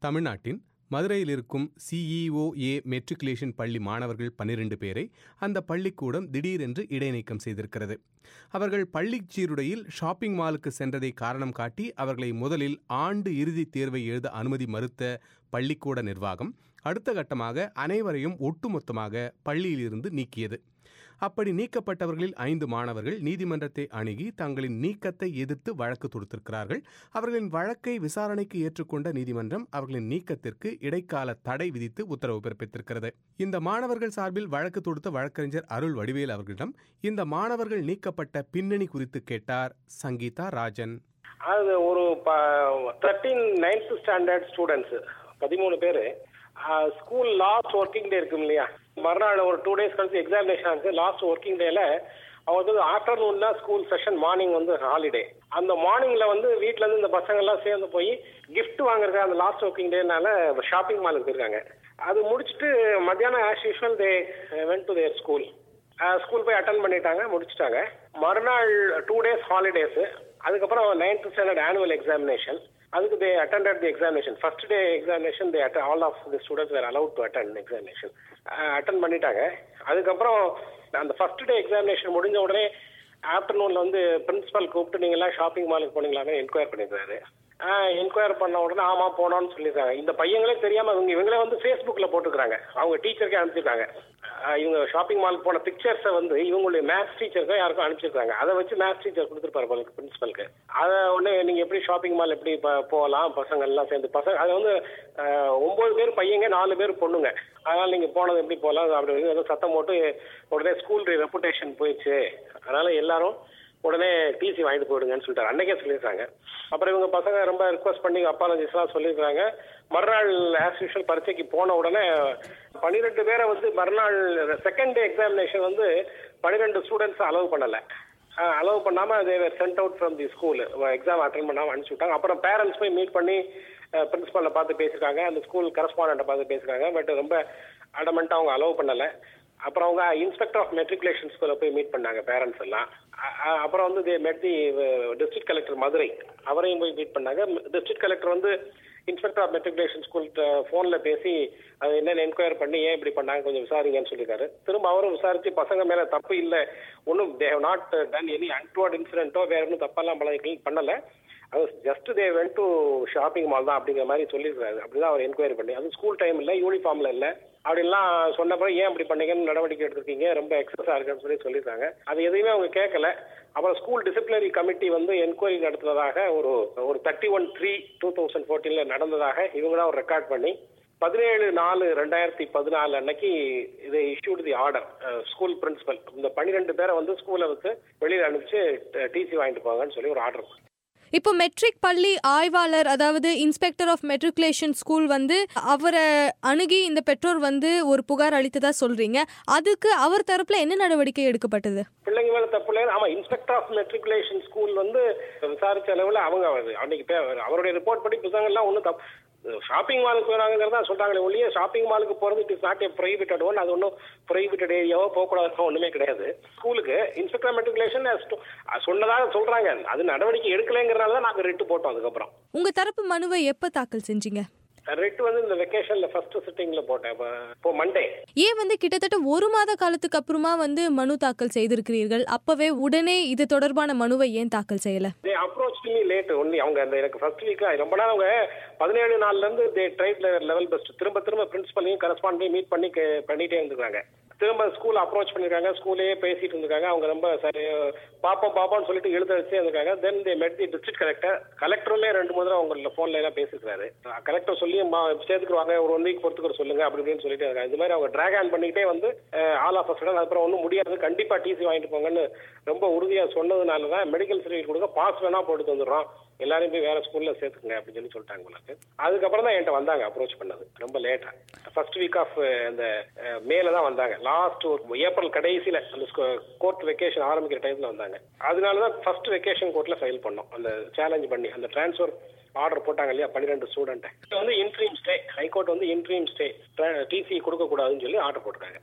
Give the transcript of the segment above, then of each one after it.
தமிழ்நாட்டின் மதுரையில் இருக்கும் சிஇஓஏ மெட்ரிகுலேஷன் பள்ளி மாணவர்கள் பன்னிரண்டு பேரை அந்த பள்ளிக்கூடம் திடீரென்று இடைநீக்கம் செய்திருக்கிறது அவர்கள் பள்ளிச் சீருடையில் ஷாப்பிங் மாலுக்கு சென்றதை காரணம் காட்டி அவர்களை முதலில் ஆண்டு இறுதித் தேர்வை எழுத அனுமதி மறுத்த பள்ளிக்கூட நிர்வாகம் அடுத்த கட்டமாக அனைவரையும் ஒட்டுமொத்தமாக பள்ளியிலிருந்து நீக்கியது அப்படி நீக்கப்பட்டவர்களில் ஐந்து மாணவர்கள் நீதிமன்றத்தை அணுகி தங்களின் நீக்கத்தை எதிர்த்து வழக்கு தொடுத்திருக்கிறார்கள் அவர்களின் வழக்கை விசாரணைக்கு ஏற்றுக்கொண்ட நீதிமன்றம் அவர்களின் நீக்கத்திற்கு இடைக்கால தடை விதித்து உத்தரவு பிறப்பித்திருக்கிறது இந்த மாணவர்கள் சார்பில் வழக்கு தொடுத்த வழக்கறிஞர் அருள் வடிவேல் அவர்களிடம் இந்த மாணவர்கள் நீக்கப்பட்ட பின்னணி குறித்து கேட்டார் சங்கீதா ராஜன் அது ஒரு தேர்ட்டீன் நைன்த் ஸ்டாண்டர்ட் ஸ்டூடெண்ட்ஸ் பதிமூணு பேர் ஸ்கூல் லாஸ்ட் ஒர்க்கிங் டே இருக்கும் இல்லையா மறுநாள் ஒரு டூ டேஸ் கழிச்சு எக்ஸாமினேஷன் ஆச்சு லாஸ்ட் ஒர்க்கிங் டேல அவங்க வந்து ஆஃப்டர்நூன் தான் ஸ்கூல் செஷன் மார்னிங் வந்து ஹாலிடே அந்த மார்னிங்ல வந்து வீட்ல இருந்து இந்த பசங்க எல்லாம் சேர்ந்து போய் gift வாங்குறதுக்கு அந்த லாஸ்ட் ஒர்க்கிங் டேனால ஷாப்பிங் மாலுக்கு போயிருக்காங்க அது முடிச்சுட்டு மத்தியானம் as usual they went to their school school போய் அட்டன் பண்ணிட்டாங்க முடிச்சிட்டாங்க மறுநாள் டூ டேஸ் ஹாலிடேஸ் அதுக்கப்புறம் நைன்த் ஸ்டாண்டர்ட் ஆனுவல் எக்ஸாமினேஷன் அதுக்கு they attended the examination first day examination they attend all of the students were allowed to attend examination attend பண்ணிட்டாங்க அதுக்கப்புறம் அந்த first day examination முடிஞ்ச உடனே ஆஃப்டர்நூன்ல வந்து பிரின்சிபல் கூப்பிட்டு நீங்க எல்லாம் ஷாப்பிங் மாலுக்கு போனீங்களான்னு என்கொயர் பண்ணியிருந்தாரு என்கொயர் பண்ண உடனே ஆமா போனோம்னு சொல்லியிருக்காங்க இந்த பையங்களே தெரியாம இவங்க இவங்களே வந்து ஃபேஸ்புக்ல போட்டுக்கிறாங்க அவங்க டீச்சருக்கே அனுப்பிச்சிருக்காங்க ஆஹ் இவங்க ஷாப்பிங் மாலுக்கு போன பிக்சர்ஸை வந்து இவங்களுடைய மேத்ஸ் டீச்சருக்கோ யாருக்கும் அனுப்பிச்சிருக்காங்க அதை வச்சு மேத்ஸ் டீச்சர் கொடுத்துருப்பாரு போல பிரின்சிபலுக்கு அதை உடனே நீங்க எப்படி ஷாப்பிங் மால் எப்படி ப- போகலாம் பசங்க எல்லாம் சேர்ந்து பசங்க அது வந்து ஆஹ் ஒன்பது பேர் பையங்க நாலு பேர் பொண்ணுங்க அதனால நீங்க போனது எப்படி போகலாம் அப்படி இப்படின்னு ஏதோ சத்தம் போட்டு உடனே ஸ்கூல் ரெப்புடேஷன் போயிடுச்சு அதனால எல்லாரும் உடனே டிசி வாங்கிட்டு போயிடுங்கன்னு சொல்லிட்டாரு அன்னைக்கே சொல்லியிருக்காங்க அப்புறம் இவங்க பசங்க ரொம்ப ரிக்வஸ்ட் பண்ணி அப்பாலஜிஸ்லாம் சொல்லியிருக்காங்க மறுநாள் ஆஸ் யூஷுவல் பரீட்சைக்கு போன உடனே பன்னிரெண்டு பேரை வந்து மறுநாள் செகண்ட் டே எக்ஸாமினேஷன் வந்து பன்னிரெண்டு ஸ்டூடெண்ட்ஸ் அலோவ் பண்ணலை அலோவ் பண்ணாம they were sent out from the school exam attend பண்ணாம அனுப்பிச்சு விட்டாங்க அப்புறம் பேரண்ட்ஸ் போய் மீட் பண்ணி பிரின்சிபலை பார்த்து பேசியிருக்காங்க அந்த ஸ்கூல் கரஸ்பாண்டண்ட்டை பார்த்து பேசியிருக்காங்க பட் ரொம்ப அடமெண்ட்டாக அவங்க அலோவ் பண்ணலை அப்புறம் அவங்க இன்ஸ்பெக்டர் ஆஃப் மெட்ரிகுலேஷன் ஸ்கூலில் போய் மீட் பண்ணாங்க பேரண்ட்ஸ் எல்லாம் அ- அ- அப்புறம் வந்து தே மெட் தி டிஸ்ட்ரிக்ட் கலெக்டர் மதுரை அவரையும் போய் மீட் பண்ணாங்க டிஸ்ட்ரிக்ட் கலெக்டர் வந்து இன்ஸ்பெக்டர் ஆஃப் மெட்ரிகுலேஷன் ஸ்கூல் ஃபோனில் பேசி அது என்னென்னு என்கொயர் பண்ணி ஏன் இப்படி பண்ணாங்க கொஞ்சம் விசாரிங்கன்னு சொல்லியிருக்காரு திரும்ப அவரும் விசாரிச்சு பசங்க மேலே தப்பு இல்லை ஒன்றும் they have not done any untoward இன்சிடென்ட்டோ வேற ஒன்றும் தப்பெல்லாம் பல பண்ணலை அது just they went to shopping mall தான் அப்படிங்கிற மாதிரி சொல்லியிருக்காரு அப்படிதான் அவர் என்கொயரி பண்ணி அது ஸ்கூல் டைம் இல்லை யூனிஃபார்ம்ல இல்லை அப்படின்லாம் சொன்னப்பறம் ஏன் அப்படி பண்ணீங்கன்னு நடவடிக்கை எடுத்திருக்கீங்க ரொம்ப எக்ஸஸாக இருக்குன்னு சொல்லி சொல்லியிருக்காங்க அது எதையுமே அவங்க கேட்கல அப்புறம் ஸ்கூல் டிசிப்ளினரி கமிட்டி வந்து என்கொயரி நடத்துவதாக ஒரு ஒரு thirty one three two thousand ஃபோர்டீனில் நடந்ததாக இவங்க தான் ஒரு ரெக்கார்ட் பண்ணி பதினேழு நாலு ரெண்டாயிரத்தி பதினாலு அன்னைக்கு இதை issued the order school principal இந்த பன்னிரெண்டு பேரை வந்து ஸ்கூலை வந்து வெளியில் அனுப்பிச்சு டிசி வாங்கிட்டு போங்கன்னு சொல்லி ஒரு ஆர்டர் இப்போ மெட்ரிக் பள்ளி ஆய்வாளர் அதாவது இன்ஸ்பெக்டர் ஆஃப் மெட்ரிகுலேஷன் ஸ்கூல் வந்து அவரை அணுகி இந்த பெற்றோர் வந்து ஒரு புகார் அளித்ததா சொல்றீங்க அதுக்கு அவர் தரப்புல என்ன நடவடிக்கை எடுக்கப்பட்டது பிள்ளைங்க மேல தப்பு இல்லை ஆமா இன்ஸ்பெக்டர் ஆஃப் மெட்ரிகுலேஷன் ஸ்கூல் வந்து விசாரிச்ச அளவுல அவங்க அது அன்னைக்கு பே- அவருடைய ரிப்போர்ட் படி புத்தகம் எல்லாம் ஒன்றும் தப்பு ஷாப்பிங் மாலுக்கு போறாங்கிறதா சொல்றாங்களே ஒழிய ஷாப்பிங் மாலுக்கு போறது it is not a privated one அது ஒன்றும் ப்ரைவேட்டட் ஏரியாவோ போகக்கூடாது ஒண்ணுமே கிடையாது ஸ்கூலுக்கு இன்ஸ்பெக்டர் மெட்ரிகுலேஷன் சொன்னதாக சொல்றாங்க அது நடவடிக்கை எடுக்கலைங்கிறனால தான் நாங்கள் ரிட்டு போட்டோம் அதுக்கப்புறம் உங்க தரப்பு மனுவை எப்ப தாக்கல் செஞ்சீங்க ரிட்டு வந்து இந்த வெக்கேஷன்ல ஃபர்ஸ்ட் சிட்டிங்ல போட்டேன் இப்போ- இப்போ மண்டே ஏன் வந்து கிட்டத்தட்ட ஒரு மாத காலத்துக்கு அப்புறமா வந்து மனு தாக்கல் செய்திருக்கிறீர்கள் அப்பவே உடனே இது தொடர்பான மனுவை ஏன் தாக்கல் செய்யல they approach me late only அவங்க அந்த எனக்கு ஃபர்ஸ்ட் வீக் ரொம்ப நாள் அவங்க பதினேழு நாள்ல இருந்து தே ட்ரைட் லெவல் பெஸ்ட் திரும்ப திரும்ப பிரின்சிபலையும் கரஸ்பாண்டையும் மீட் பண்ணி கே- பண்ணிட்டே இருந்திருக்காங்க திரும்ப ஸ்கூல் அப்ரோச் பண்ணிருக்காங்க ஸ்கூலே பேசிட்டு இருந்திருக்காங்க அவங்க ரொம்ப சரி பாப்போம் பாப்போம்னு சொல்லிட்டு எழுத வச்சே இருந்திருக்காங்க தென் தே மெட் தி டிஸ்ட்ரிக்ட் கலெக்டர் கலெக்டருமே ரெண்டு மூணு தடவை அவங்க ஃபோன்ல எல்லாம் பேசிருக்காரு கலெக்டர் சொல்லி மா- சேர்த்துக்குவாங்க ஒரு ஒன் வீக் பொறுத்துக்கிற சொல்லுங்க அப்படி இப்படின்னு சொல்லிட்டு இருக்காங்க இந்த மாதிரி அவங்க டிராக் ஆன் பண்ணிக்கிட்டே வந்து ஆல் ஆஃப் சடன் அதுக்கப்புறம் ஒன்றும் முடியாது கண்டிப்பா டிசி வாங்கிட்டு போங்கன்னு ரொம்ப உறுதியா சொன்னதுனால தான் மெடிக்கல் சர்டிஃபிகேட் கொடுக்க பாஸ் வேணா போட்டு வந்துடுறோம் எல்லாரையும் போய் வேற ஸ்கூல்ல சேர்த்துக்குங்க அப்படின்னு சொல்லி சொல்லிட்டாங்க உங்களுக்கு அதுக்கப்புறம் தான் என்கிட்ட வந்தாங்க அப்ரோச் பண்ணது ரொம்ப லேட்டா ஃபர்ஸ்ட் வீக் ஆஃப் அந்த அஹ், மேல தான் வந்தாங்க லாஸ்ட் ஒரு ஏப்ரல் கடைசியில அந்த கோர்ட் வெக்கேஷன் ஆரம்பிக்கிற டைம்ல வந்தாங்க அதனால தான் ஃபர்ஸ்ட் வெக்கேஷன் கோர்ட்ல ஃபைல் பண்ணோம் அந்த சேலஞ்ச் பண்ணி அந்த டிரான்ஸ்ஃபர் ஆர்டர் போட்டாங்க இல்லையா பன்னிரெண்டு ஸ்டூடெண்ட் வந்து இன்ட்ரீம் ஸ்டே ஹைகோர்ட் வந்து இன்ட்ரீம் ஸ்டே டிசி கொடுக்க கூடாதுன்னு சொல்லி ஆர்டர் போட்டிருக்காங்க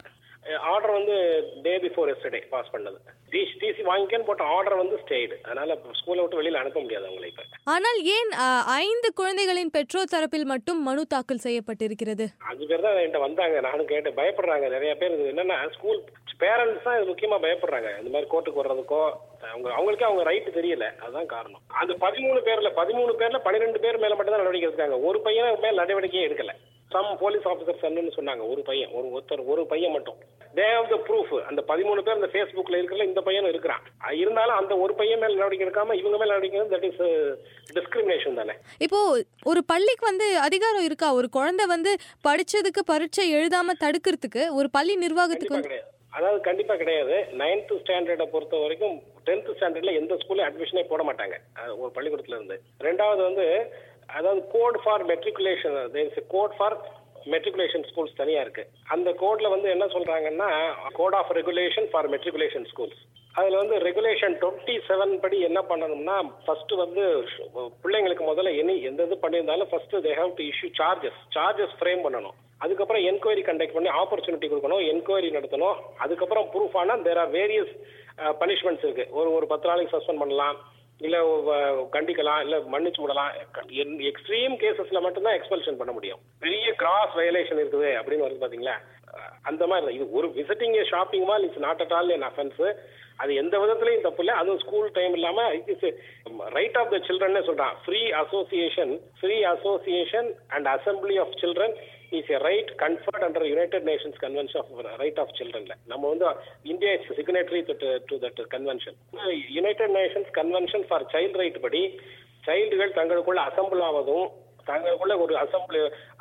ஆர்டர் வந்து டே பிஃபோர் எஸ்டர்டே பாஸ் பண்ணது டிசி டிசி வாங்கிக்கன்னு போட்ட ஆர்டர் வந்து ஸ்டேடு அதனால ஸ்கூலை விட்டு வெளியில அனுப்ப முடியாது அவங்களை இப்ப ஆனால் ஏன் அ, ஐந்து குழந்தைகளின் பெற்றோர் தரப்பில் மட்டும் மனு தாக்கல் செய்யப்பட்டிருக்கிறது அஞ்சு பேர் தான் என்கிட்ட வந்தாங்க நானும் கேட்டேன் பயப்படுறாங்க நிறைய பேர் இது என்னன்னா ஸ்கூல் பேரண்ட்ஸ் தான் இது முக்கியமா பயப்படுறாங்க இந்த மாதிரி கோர்ட்டுக்கு வர்றதுக்கோ அவங்க அவங்களுக்கே அவங்க ரைட்டு தெரியல அதுதான் காரணம் அந்த பதிமூணு பேர்ல பதிமூணு பேர்ல பன்னிரெண்டு பேர் மேல மட்டும் தான் நடவடிக்கை எடுத்தாங்க ஒரு பையன் மேல நடவடிக்கையே எடுக்கல சம் போலீஸ் ஆஃபீஸர் சன்னு சொன்னாங்க ஒரு பையன் ஒரு ஒருத்தர் ஒரு பையன் மட்டும் தே ஹவ் த ப்ரூஃப் அந்த பதிமூணு பேர் அந்த ஃபேஸ்புக்ல இருக்கிற இந்த பையனும் இருக்கிறான் அஹ் இருந்தாலும் அந்த ஒரு பையன் மேல நடவடிக்கை எடுக்காம இவங்க மேல நடவடிக்கை தட் இஸ் டிஸ்கிரிமினேஷன் தானே இப்போ ஒரு பள்ளிக்கு வந்து அதிகாரம் இருக்கா ஒரு குழந்தை வந்து படிச்சதுக்கு பரீட்சை எழுதாம தடுக்கிறதுக்கு ஒரு பள்ளி நிர்வாகத்துக்கு கண்டிப்பா வந்து கிடையாது அதாவது கண்டிப்பா கிடையாது நைன்த் ஸ்டாண்டர்டை பொறுத்த வரைக்கும் டென்த் ஸ்டாண்டர்ட்ல எந்த ஸ்கூல்ல அட்மிஷனே போட மாட்டாங்க அது ஒரு பள்ளிக்கூடத்துல இருந்து ரெண்டாவது வந்து அதாவது code for matriculation code for matriculation schools தனியா இருக்கு அந்த கோட்ல வந்து என்ன சொல்றாங்கன்னா code of regulation for matriculation schools அதுல வந்து ரெகுலேஷன் டுவெண்ட்டி செவன் படி என்ன பண்ணணும்னா ஃபர்ஸ்ட் வந்து பிள்ளைங்களுக்கு முதல்ல எனி எந்த இது பண்ணியிருந்தாலும் first they have to issue charges charges frame பண்ணணும் அதுக்கப்புறம் என்கொயரி கண்டக்ட் பண்ணி ஆப்பர்ச்சுனிட்டி கொடுக்கணும் என்கொயரி நடத்தணும் அதுக்கப்புறம் ப்ரூஃப் ஆனால் தேர் ஆர் வேரியஸ் பனிஷ்மெண்ட்ஸ் இருக்கு ஒரு ஒரு பத்து நாளைக்கு சஸ்பெண்ட் பண்ணலாம் இல்ல வ- கண்டிக்கலாம் இல்ல மன்னிச்சு விடலாம் எக்ஸ்ட்ரீம் கேசஸ்ல மட்டும்தான் எக்ஸ்பல்ஷன் பண்ண முடியும் பெரிய கிராஸ் வயலேஷன் இருக்குது அப்படின்னு வருது பாத்தீங்களா அஹ் அந்த மாதிரி இல்லை. இது ஒரு visiting shopping mall it's not at all an offence அது எந்த விதத்துலயும் தப்பு இல்லை அதுவும் ஸ்கூல் டைம் இல்லாம it's right of the children சொல்றான் free association free association and assembly of children is a right conferred under United Nations convention of right of சில்ட்ரன்ல நம்ம வந்து India is signatory to that convention United Nations convention for child right படி சைல்டுகள் தங்களுக்குள்ள assemble ஆவதும் தங்களுக்குள்ள ஒரு assembly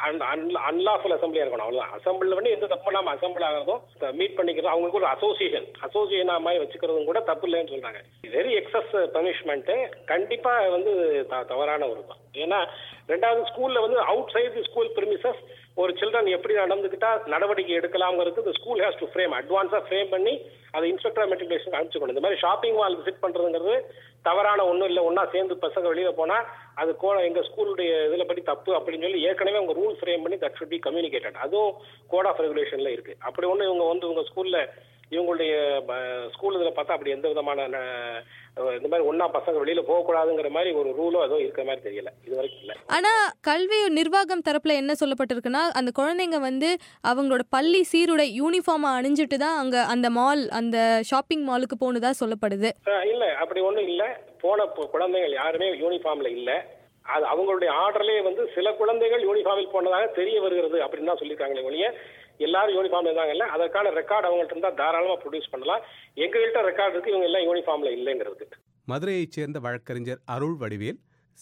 unlawful அசம்பிளியா இருக்கணும் அவ்வளவுதான் அசம்பிள் பண்ணி எந்த தப்பு இல்லாம அசம்பிள் ஆகிறதும் மீட் பண்ணிக்கிறதும் அவங்களுக்கு ஒரு அசோசியேஷன் அசோசியேஷனா மாதிரி வச்சுக்கிறதும் கூட தப்பு இல்லைன்னு சொல்றாங்க வெரி எக்ஸஸ் பனிஷ்மெண்ட் கண்டிப்பா வந்து த- தவறான ஒரு தான் ஏன்னா ரெண்டாவது ஸ்கூல்ல வந்து outside the school premises ஒரு சில்ட்ரன் எப்படி நடந்துக்கிட்டா நடவடிக்கை எடுக்கலாம்ங்கிறது இந்த ஸ்கூல் ஹேஸ் டு ஃப்ரேம் அட்வான்ஸா ஃப்ரேம் பண்ணி அதை இன்ஸ்பெக்டர் மெட்ரிகுலேஷன் அனுப்பிச்சுக்கணும் இந்த மாதிரி ஷாப்பிங் மால் விசிட் பண்றதுங்கிறது தவறான ஒண்ணும் இல்லை ஒண்ணா சேர்ந்து பசங்க வெளியில போனா அது கோ எங்க ஸ்கூலுடைய இதுல படி தப்பு அப்படின்னு சொல்லி ஏற்கனவே அவங்க ரூல் ஃப்ரேம் பண்ணி தட் ஷுட் பி கம்யூனிகேட்டட் அதுவும் கோட் ஆஃப் ரெகுலேஷன்ல இருக்கு அப்படி ஒண்ணு இவங்க வந்து உங்க ஸ்கூல்ல இவங்களுடைய ஸ்கூல் இதில் பார்த்தா அப்படி எந்த விதமான ந- இந்த மாதிரி ஒண்ணா பசங்க வெளியில போகக்கூடாதுங்கிற மாதிரி ஒரு ரூலோ ஏதோ இருக்கிற மாதிரி தெரியல இது வரைக்கும் இல்லை ஆனா கல்வி நிர்வாகம் தரப்புல என்ன சொல்லப்பட்டிருக்குன்னா அந்த குழந்தைங்க வந்து அவங்களோட பள்ளி சீருடை யூனிஃபார்மை அணிஞ்சிட்டு தான் அங்க அந்த மால் அந்த ஷாப்பிங் மாலுக்கு போனதா சொல்லப்படுது அஹ் இல்ல அப்படி ஒண்ணும் இல்ல போன பு- குழந்தைகள் யாருமே யூனிஃபார்ம்ல இல்ல அது அவங்களுடைய ஆர்டர்லயே வந்து சில குழந்தைகள் யூனிஃபார்மில் போனதாக தெரிய வருகிறது அப்படின்னு தான் சொல்லியிருக்காங்களே ஒழிய எல்லாரும் யூனிஃபார்ம் இருந்தாங்கல்ல அதற்கான ரெக்கார்டு அவங்கள்ட்ட இருந்தா தாராளமா ப்ரொடியூஸ் பண்ணலாம் எங்ககிட்ட ரெக்கார்டு இருக்கு இவங்க எல்லாம் யூனிஃபார்ம்ல இல்லைங்கிறது மதுரையைச் சேர்ந்த வழக்கறிஞர் அருள் வடிவேல்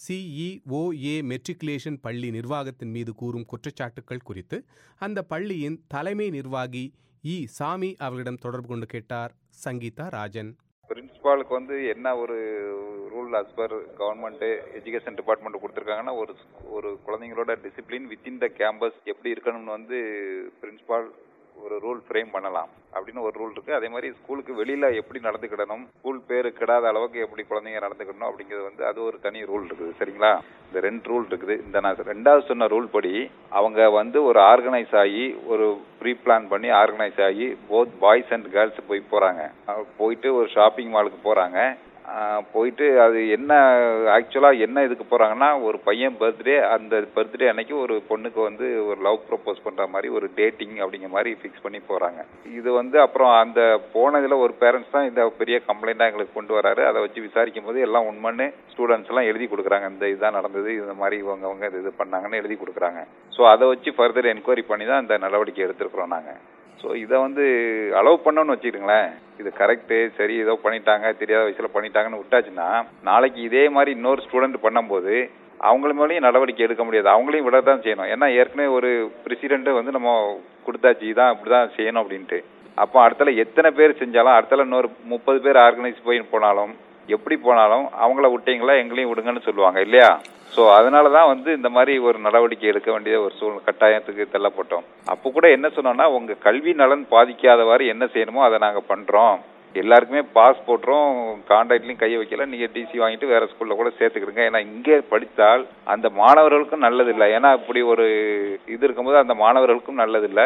சிஇஓஏ மெட்ரிகுலேஷன் பள்ளி நிர்வாகத்தின் மீது கூறும் குற்றச்சாட்டுக்கள் குறித்து அந்த பள்ளியின் தலைமை நிர்வாகி இ சாமி அவர்களிடம் தொடர்பு கொண்டு கேட்டார் சங்கீதா ராஜன் பிரின்சிபாலுக்கு வந்து என்ன ஒரு rule as per government education department கொடுத்துருக்காங்கன்னா ஒரு ஸ்கூ- ஒரு குழந்தைங்களோட டிசிப்ளின் வித்தின் த கேம்பஸ் எப்படி இருக்கணும்னு வந்து பிரின்சிபால் ஒரு ரூல் ஃப்ரேம் பண்ணலாம் அப்படின்னு ஒரு ரூல் இருக்கு அதே மாதிரி ஸ்கூலுக்கு வெளியில எப்படி நடந்துக்கிடணும் ஸ்கூல் பேரு கிடாத அளவுக்கு எப்படி குழந்தைங்க நடந்துக்கணும் அப்படிங்கிறது வந்து அது ஒரு தனி ரூல் இருக்குது சரிங்களா இந்த ரெண்டு ரூல் இருக்குது இந்த நான் ரெண்டாவது சொன்ன ரூல் படி அவங்க வந்து ஒரு ஆர்கனைஸ் ஆகி ஒரு ப்ரீ பிளான் பண்ணி ஆர்கனைஸ் ஆகி போத் பாய்ஸ் அண்ட் கேர்ள்ஸ் போய் போறாங்க அஹ் போயிட்டு ஒரு ஷாப்பிங் மாலுக்கு போறாங்க அஹ் போயிட்டு அது என்ன ஆக்சுவலா என்ன இதுக்கு போறாங்கன்னா ஒரு பையன் பர்த்டே அந்த பர்த்டே அன்னைக்கு ஒரு பொண்ணுக்கு வந்து ஒரு லவ் ப்ரப்போஸ் பண்ற மாதிரி ஒரு டேட்டிங் அப்படிங்கிற மாதிரி ஃபிக்ஸ் பண்ணி போறாங்க இது வந்து அப்புறம் அந்த போனதுல ஒரு பேரண்ட்ஸ் தான் இந்த பெரிய கம்ப்ளைண்டா எங்களுக்கு கொண்டு வராரு அதை வச்சு விசாரிக்கும் போது எல்லாம் உண்மைன்னு ஸ்டூடெண்ட்ஸ் எல்லாம் எழுதி கொடுக்குறாங்க இந்த இதுதான் நடந்தது இந்த மாதிரி இவங்க அவங்க இது இது பண்ணாங்கன்னு எழுதி கொடுக்குறாங்க ஸோ அதை வச்சு ஃபர்தர் என்கொயரி பண்ணி தான் இந்த நடவடிக்கை எடுத்திருக்கிறோம் நாங்க ஸோ இதை வந்து அலோவ் பண்ணோம்னு வச்சுக்கிட்டுங்களேன் இது கரெக்டு சரி ஏதோ பண்ணிட்டாங்க தெரியாத வயசுல பண்ணிட்டாங்கன்னு விட்டாச்சுன்னா நாளைக்கு இதே மாதிரி இன்னொரு ஸ்டூடெண்ட் பண்ணும்போது அவங்கள மேலேயும் நடவடிக்கை எடுக்க முடியாது அவங்களையும் விட தான் செய்யணும் ஏன்னா ஏற்கனவே ஒரு பிரசிடென்ட் வந்து நம்ம கொடுத்தாச்சு இதான் இப்படிதான் செய்யணும் அப்படின்ட்டு அப்போ அடுத்தல எத்தனை பேர் செஞ்சாலும் அடுத்தல இன்னொரு முப்பது பேர் ஆர்கனைஸ் போய் போனாலும் எப்படி போனாலும் அவங்கள விட்டீங்களா எங்களையும் விடுங்கன்னு சொல்லுவாங்க இல்லையா ஸோ அதனால தான் வந்து இந்த மாதிரி ஒரு நடவடிக்கை எடுக்க வேண்டிய ஒரு சூழ்நிலை கட்டாயத்துக்கு தள்ளப்பட்டோம் அப்போ கூட என்ன சொன்னோம்னா உங்க கல்வி நலன் பாதிக்காதவாறு என்ன செய்யணுமோ அதை நாங்கள் பண்றோம் எல்லாருக்குமே பாஸ் போட்டுறோம் கான்ட்ராக்ட்லயும் கையை வைக்கல நீங்க டிசி வாங்கிட்டு வேற ஸ்கூல்ல கூட சேர்த்துக்கிடுங்க ஏன்னா இங்கே படித்தால் அந்த மாணவர்களுக்கும் நல்லது இல்லை ஏன்னா இப்படி ஒரு இது இருக்கும்போது அந்த மாணவர்களுக்கும் நல்லது இல்லை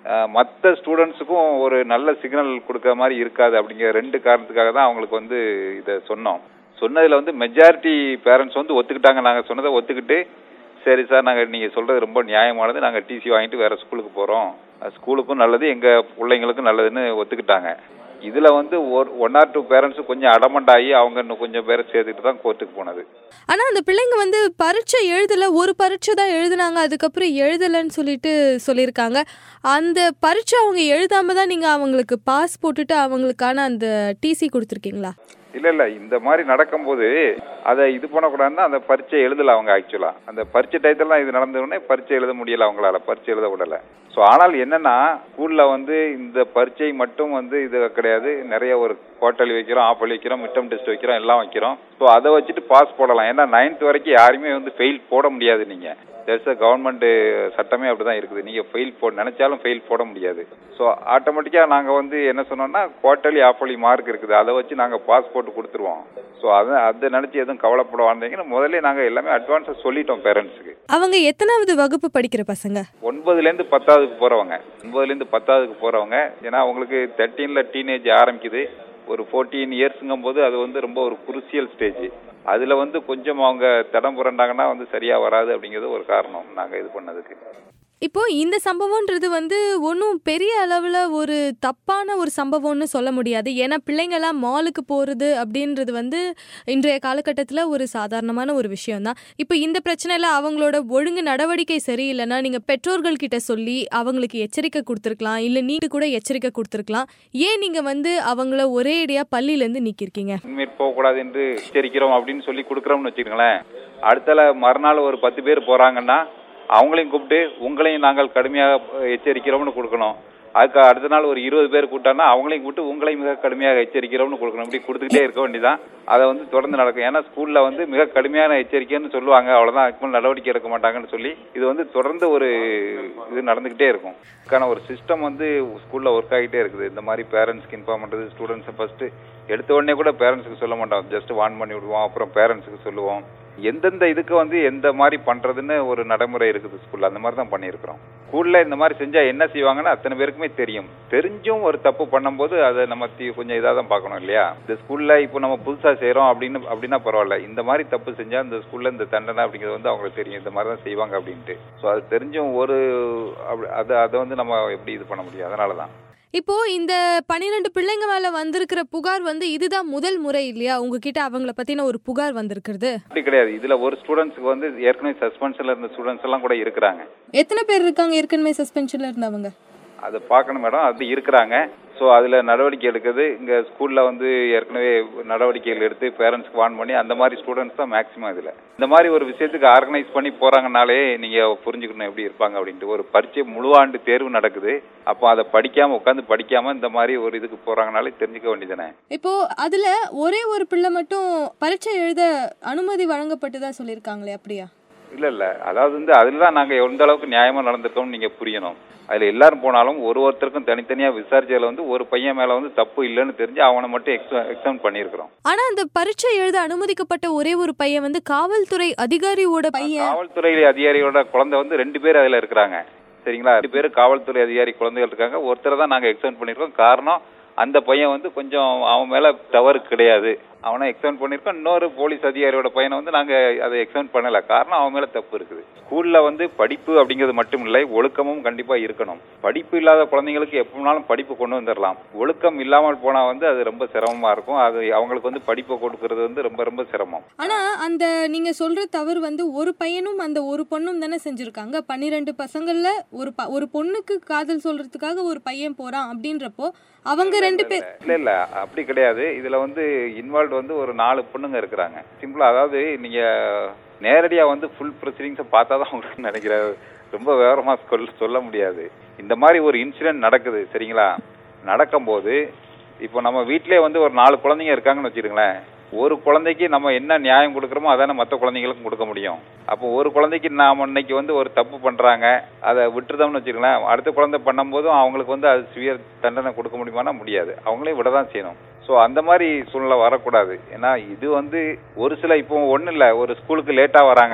மற்ற ஸ்டூடெண்ட்ஸுக்கும் ஒரு நல்ல சிக்னல் கொடுக்குற மாதிரி இருக்காது அப்படிங்கிற ரெண்டு காரணத்துக்காக தான் அவங்களுக்கு வந்து இதை சொன்னோம் சொன்னதுல வந்து மெஜாரிட்டி பேரண்ட்ஸ் வந்து ஒத்துக்கிட்டாங்க நாங்கள் சொன்னதை ஒத்துக்கிட்டு சரி சார் நாங்கள் நீங்கள் சொல்கிறது ரொம்ப நியாயமானது நாங்கள் டிசி வாங்கிட்டு வேறு ஸ்கூலுக்கு போகிறோம் ஸ்கூலுக்கும் நல்லது எங்கள் பிள்ளைங்களுக்கும் நல்லதுன்னு ஒத்துக்கிட்டாங்க இதில் வந்து ஒரு ஒன் ஆர் டூ பேரண்ட்ஸும் கொஞ்சம் அடமெண்ட் ஆகி அவங்க இன்னும் கொஞ்சம் பேரை சேர்த்துக்கிட்டு தான் கோர்ட்டுக்கு போனது ஆனா அந்த பிள்ளைங்க வந்து பரீட்சை எழுதல ஒரு பரீட்சை தான் எழுதுனாங்க அதுக்கப்புறம் எழுதலைன்னு சொல்லிட்டு சொல்லியிருக்காங்க அந்த பரீட்சை அவங்க எழுதாம தான் நீங்க அவங்களுக்கு பாஸ் போட்டுட்டு அவங்களுக்கான அந்த டிசி கொடுத்துருக்கீங்களா இல்ல இல்ல இந்த மாதிரி நடக்கும்போது அதை இது பண்ணக்கூடாதுன்னா அந்த பரீட்சை எழுதல அவங்க ஆக்சுவலா அந்த பரீட்சை டயத்துல இது நடந்த உடனே பரீட்சை எழுத முடியல அவங்களால பரீட்சை எழுத விடல ஸோ ஆனால் என்னன்னா ஸ்கூல்ல வந்து இந்த பரீட்சை மட்டும் வந்து இது கிடையாது நிறைய ஒரு குவார்டர்லி வைக்கிறோம் ஆஃப் வைக்கிறோம் மிட்டம் டெஸ்ட் வைக்கிறோம் எல்லாம் வைக்கிறோம் ஸோ அதை வச்சுட்டு பாஸ் போடலாம் ஏன்னா நைன்த் வரைக்கும் யாருமே வந்து ஃபெயில் போட முடியாது நீங்க தட்ஸ் கவர்மெண்ட் சட்டமே அப்படிதான் இருக்குது நீங்க ஃபெயில் போ நினைச்சாலும் ஃபெயில் போட முடியாது ஸோ ஆட்டோமேட்டிக்கா நாங்க வந்து என்ன சொன்னோம்னா குவார்டர்லி ஆஃபர்லி மார்க் இருக்குது அதை வச்சு நாங்க பாஸ் போட்டு கொடுத்துருவோம் ஸோ அதை அதை நினைச்சு எதுவும் கவலைப்பட வந்தீங்கன்னா முதல்ல நாங்க எல்லாமே அட்வான்ஸா சொல்லிட்டோம் பேரண்ட்ஸுக்கு அவங்க எத்தனாவது வகுப்பு படிக்கிற பசங்க ஒன்பதுல இருந்து பத்தாவதுக்கு போறவங்க ஒன்பதுல இருந்து பத்தாவதுக்கு போறவங்க ஏன்னா அவங்களுக்கு தேர்ட்டீன்ல டீனேஜ் ஆரம்பிக்குது ஒரு ஃபோர்டீன் இயர்ஸுங்கும் போது அது வந்து ரொம்ப ஒரு குருசியல் ஸ்டேஜ் அதுல வந்து கொஞ்சம் அவங்க தடம் புரண்டாங்கன்னா வந்து சரியா வராது அப்படிங்கிறது ஒரு காரணம் நாங்க இது பண்ணதுக்கு இப்போ இந்த சம்பவம்ன்றது வந்து ஒன்றும் பெரிய அளவில் ஒரு தப்பான ஒரு சம்பவம்னு சொல்ல முடியாது ஏன்னா பிள்ளைங்களாம் மாலுக்கு போகிறது அப்படின்றது வந்து இன்றைய காலகட்டத்தில் ஒரு சாதாரணமான ஒரு விஷயம்தான் இப்போ இந்த பிரச்சனையில் அவங்களோட ஒழுங்கு நடவடிக்கை சரியில்லைன்னா நீங்கள் பெற்றோர்கள் கிட்ட சொல்லி அவங்களுக்கு எச்சரிக்கை கொடுத்துருக்கலாம் இல்லை நீட்டு கூட எச்சரிக்கை கொடுத்துருக்கலாம் ஏன் நீங்கள் வந்து அவங்கள ஒரே அடியாக பள்ளியிலேருந்து நீக்கியிருக்கீங்க இனிமேல் போகக்கூடாது என்று எச்சரிக்கிறோம் அப்படின்னு சொல்லி கொடுக்குறோம்னு வச்சுக்கோங்களேன் அடுத்தல மறுநாள் ஒரு பத்து பேர் போறாங்கன்னா அவங்களையும் கூப்பிட்டு உங்களையும் நாங்கள் கடுமையாக எச்சரிக்கிறோம்னு கொடுக்கணும் அதுக்கு அடுத்த நாள் ஒரு இருபது பேர் கூட்டானா அவங்களையும் கூப்பிட்டு உங்களையும் மிக கடுமையாக எச்சரிக்கிறோம்னு கொடுக்கணும் இப்படி கொடுத்துக்கிட்டே இருக்க வேண்டியதான் அதை வந்து தொடர்ந்து நடக்கும் ஏன்னா ஸ்கூல்ல வந்து மிக கடுமையான எச்சரிக்கைன்னு சொல்லுவாங்க அவ்வளவுதான் அதுக்கு மேல நடவடிக்கை எடுக்க மாட்டாங்கன்னு சொல்லி இது வந்து தொடர்ந்து ஒரு இது நடந்துகிட்டே இருக்கும் இதுக்கான ஒரு சிஸ்டம் வந்து ஸ்கூல்ல ஒர்க் ஆகிட்டே இருக்குது இந்த மாதிரி பேரண்ட்ஸ்க்கு இன்ஃபார்ம் பண்றது ஸ்டூடெண்ட்ஸை ஃபர்ஸ்ட் எடுத்த உடனே கூட பேரண்ட்ஸுக்கு சொல்ல மாட்டோம் ஜஸ்ட் வார்ன் பண்ணி விடுவோம் அப்புறம் பேரண்ட்ஸுக்கு சொல்லுவோம் எந்தெந்த இதுக்கு வந்து எந்த மாதிரி பண்றதுன்னு ஒரு நடைமுறை இருக்குது ஸ்கூல்ல அந்த மாதிரி தான் பண்ணியிருக்கிறோம் ஸ்கூல்ல இந்த மாதிரி செஞ்சா என்ன செய்வாங்கன்னு அத்தனை பேருக்குமே தெரியும் தெரிஞ்சும் ஒரு தப்பு பண்ணும்போது அதை நம்ம தி- கொஞ்சம் இதாக தான் பார்க்கணும் இல்லையா இந்த ஸ்கூல்ல இப்போ நம்ம புதுசா செய்றோம் அப்படின்னு அப்படின்னா பரவாயில்ல இந்த மாதிரி தப்பு செஞ்சா இந்த ஸ்கூல்ல இந்த தண்டனை அப்படிங்கிறது வந்து அவங்களுக்கு தெரியும் இந்த மாதிரி தான் செய்வாங்க அப்படின்ட்டு ஸோ அது தெரிஞ்சும் ஒரு அப்படி அதை அதை வந்து நம்ம எப்படி இது பண்ண முடியும் அதனால தான் இப்போ இந்த பன்னிரெண்டு பிள்ளைங்க மேல வந்திருக்கிற புகார் வந்து இதுதான் முதல் முறை இல்லையா உங்ககிட்ட அவங்கள பத்தின ஒரு புகார் வந்திருக்கிறது அப்படி கிடையாது இதுல ஒரு ஸ்டூடெண்ட்ஸ்க்கு வந்து ஏற்கனவே சஸ்பென்ஷன்ல இருந்த ஸ்டூடெண்ட்ஸ் எல்லாம் கூட இருக்கிறாங்க எத்தனை பேர் இருக்காங்க ஏற்கனவே சஸ்பென்ஷன்ல இருந்தவங்க அதை பார்க்கணும் மேடம் அது இருக்கிறாங்க ஸோ அதில் நடவடிக்கை எடுக்கிறது இங்கே ஸ்கூலில் வந்து ஏற்கனவே நடவடிக்கைகள் எடுத்து பேரண்ட்ஸ்க்கு வார்ன் பண்ணி அந்த மாதிரி ஸ்டூடெண்ட்ஸ் தான் மேக்ஸிமம் இதில் இந்த மாதிரி ஒரு விஷயத்துக்கு ஆர்கனைஸ் பண்ணி போகிறாங்கனாலே நீங்கள் புரிஞ்சுக்கணும் எப்படி இருப்பாங்க அப்படின்ட்டு ஒரு பரீட்சை முழுவாண்டு தேர்வு நடக்குது அப்போ அதை படிக்காமல் உட்காந்து படிக்காமல் இந்த மாதிரி ஒரு இதுக்கு போகிறாங்கனாலே தெரிஞ்சுக்க வேண்டியதானே இப்போ அதுல ஒரே ஒரு பிள்ளை மட்டும் பரீட்சை எழுத அனுமதி வழங்கப்பட்டதா சொல்லியிருக்காங்களே அப்படியா இல்லை இல்லை அதாவது வந்து அதில் தான் நாங்கள் எந்த அளவுக்கு நியாயமாக நடந்திருக்கோம்னு நீங்கள் புரியணும் அதில் எல்லாரும் போனாலும் ஒரு ஒருத்தருக்கும் தனித்தனியாக விசாரிச்சதில் வந்து ஒரு பையன் மேலே வந்து தப்பு இல்லைன்னு தெரிஞ்சு அவனை மட்டும் எக்ஸ எக்ஸாம் பண்ணியிருக்கிறோம் ஆனா அந்த பரீட்சை எழுத அனுமதிக்கப்பட்ட ஒரே ஒரு பையன் வந்து காவல்துறை அதிகாரியோட பையன் காவல்துறை அதிகாரியோட குழந்தை வந்து ரெண்டு பேர் அதில் இருக்கிறாங்க சரிங்களா ரெண்டு பேர் காவல்துறை அதிகாரி குழந்தைகள் இருக்காங்க ஒருத்தரை தான் நாங்கள் எக்ஸாம் பண்ணியிருக்கோம் காரணம் அந்த பையன் வந்து கொஞ்சம் அவன் மேலே தவறு கிடையாது அவனை எக்ஸாம் பண்ணியிருக்கோம் இன்னொரு போலீஸ் அதிகாரியோட பையனை வந்து நாங்கள் அதை எக்ஸாம் பண்ணல காரணம் அவன் மேலே தப்பு இருக்குது ஸ்கூல்ல வந்து படிப்பு அப்படிங்கிறது மட்டும் இல்லை ஒழுக்கமும் கண்டிப்பாக இருக்கணும் படிப்பு இல்லாத குழந்தைங்களுக்கு எப்போனாலும் படிப்பு கொண்டு வந்துடலாம் ஒழுக்கம் இல்லாமல் போனால் வந்து அது ரொம்ப சிரமமாக இருக்கும் அது அவங்களுக்கு வந்து படிப்பை கொடுக்கறது வந்து ரொம்ப ரொம்ப சிரமம் ஆனா அந்த நீங்க சொல்ற தவறு வந்து ஒரு பையனும் அந்த ஒரு பொண்ணும் தானே செஞ்சிருக்காங்க பன்னிரெண்டு பசங்கள்ல ஒரு ப- ஒரு பொண்ணுக்கு காதல் சொல்றதுக்காக ஒரு பையன் போறான் அப்படின்றப்போ அவங்க ரெண்டு பேர் இல்ல இல்ல அப்படி கிடையாது இதுல வந்து இன்வால்வ் வந்து ஒரு நாலு பொண்ணுங்க இருக்கிறாங்க சிம்பிளா அதாவது நீங்க நேரடியா வந்து ஃபுல் ப்ரொசீடிங்ஸை பார்த்தா தான் உங்களுக்கு நினைக்கிறேன் ரொம்ப விவரமா சொல்ல சொல்ல முடியாது இந்த மாதிரி ஒரு இன்சிடென்ட் நடக்குது சரிங்களா நடக்கும்போது இப்போ நம்ம வீட்டிலே வந்து ஒரு நாலு குழந்தைங்க இருக்காங்கன்னு வச்சுருங்களேன் ஒரு குழந்தைக்கு நம்ம என்ன நியாயம் கொடுக்குறோமோ அதானே மற்ற குழந்தைங்களுக்கும் கொடுக்க முடியும் அப்போ ஒரு குழந்தைக்கு நாம இன்னைக்கு வந்து ஒரு தப்பு பண்றாங்க அதை விட்டுருதோம்னு வச்சுக்கலாம் அடுத்த குழந்தை பண்ணும்போதும் அவங்களுக்கு வந்து அது சிவியர் தண்டனை கொடுக்க முடியுமானா முடியாது அவங்களே விட தான் செய்யணும் ஸோ அந்த மாதிரி சூழ்நிலை வரக்கூடாது ஏன்னா இது வந்து ஒரு சில இப்போ ஒன்றும் இல்லை ஒரு ஸ்கூலுக்கு லேட்டாக வராங்க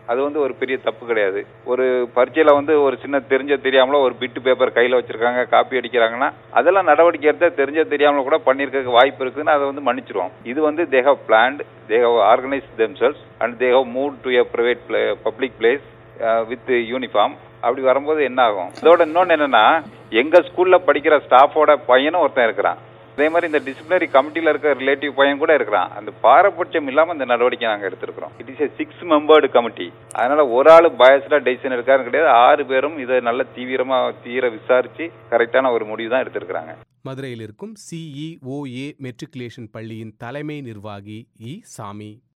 அது வந்து ஒரு பெரிய தப்பு கிடையாது ஒரு பரீட்சையில வந்து ஒரு சின்ன தெரிஞ்ச தெரியாமலோ ஒரு பிட்டு பேப்பர் கையில வச்சிருக்காங்க காப்பி அடிக்கிறாங்கன்னா அதெல்லாம் நடவடிக்கை எடுத்தா தெரிஞ்ச தெரியாமல கூட பண்ணிருக்க வாய்ப்பு இருக்குன்னு அதை வந்து மன்னிச்சிருவோம் இது வந்து they have planned they have organise themselves and they have move to a private public place with uniform அப்படி வரும்போது என்ன ஆகும் இதோட இன்னொன்னு என்னன்னா எங்க ஸ்கூல்ல படிக்கிற ஸ்டாஃபோட பையனும் ஒருத்தன் இருக்கிறான் அதே மாதிரி இந்த டிசிப்ளினரி கமிட்டியில இருக்க ரிலேட்டிவ் பையன் கூட இருக்கிறான் அந்த பாரபட்சம் இல்லாம இந்த நடவடிக்கை நாங்க எடுத்திருக்கிறோம் it is a six membered committee அதனால ஒரு ஆள் பயஸ்டா டெசிஷன் எடுக்காருன்னு கிடையாது ஆறு பேரும் இதை நல்ல தீவிரமா தீர விசாரிச்சு கரெக்டான ஒரு முடிவு தான் எடுத்திருக்கிறாங்க மதுரையில் இருக்கும் சிஇஓஏ மெட்ரிகுலேஷன் பள்ளியின் தலைமை நிர்வாகி இ சாமி